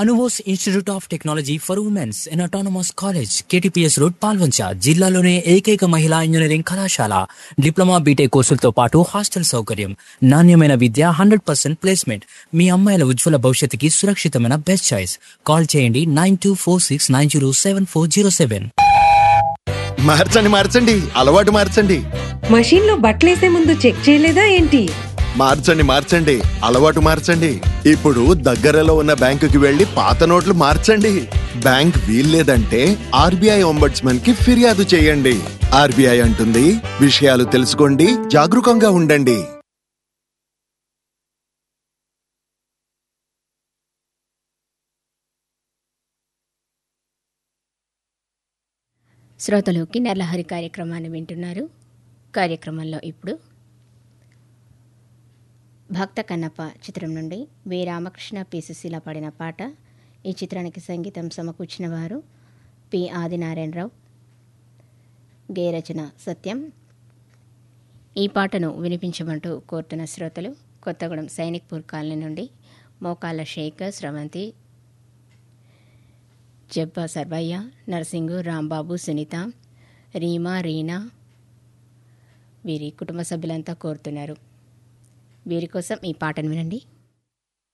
అనువోస్ institute of technology for women's in autonomous college KTPS road Palvancha జిల్లాలోనే ఏకైక మహిళా engineering కళాశాల డిప్లొమా బీటెక్ కోర్సులతో పాటు హాస్టల్ సౌకర్యం నాణ్యమైన విద్య హండ్రెడ్ పర్సెంట్ ప్లేస్మెంట్ మీ అమ్మాయిల ఉజ్వల భవిష్యత్తుకి సురక్షితమైన బెస్ట్ చాయిస్ కాల్ చేయండి nine two four six nine zero seven four zero seven మార్చండి మార్చండి అలవాటు మార్చండి మషీన్లో బట్టలేసే ముందు చెక్ చేయలేదా ఏంటి మార్చండి మార్చండి అలవాటు మార్చండి ఇప్పుడు దగ్గరలో ఉన్న బ్యాంకుకి వెళ్లి పాత నోట్లు మార్చండి బ్యాంక్ వీల్లేదంటే ఆర్బీఐ ఒంబడ్స్మన్ కి ఫిర్యాదు చేయండి ఆర్బీఐ అంటుంది విషయాలు తెలుసుకోండి జాగరూకంగా ఉండండి శ్రోతలు కిన్నెర్లహరి కార్యక్రమాన్ని వింటున్నారు కార్యక్రమంలో ఇప్పుడు భక్త కన్నప్ప చిత్రం నుండి వి రామకృష్ణ పి సుశీల పాడిన పాట ఈ చిత్రానికి సంగీతం సమకూర్చిన వారు పి ఆదినారాయణరావు గేయరచన సత్యం ఈ పాటను వినిపించమంటూ కోరుతున్న శ్రోతలు కొత్తగూడెం సైనిక్పూర్ కాలనీ నుండి మోకాళ్ళ శేఖర్ స్రవంతి జబ్బా సర్వయ్య నర్సింగు రాంబాబు సునీత రీమా రీనా వీరి కుటుంబ సభ్యులంతా కోరుతున్నారు వీరి కోసం ఈ పాటను వినండి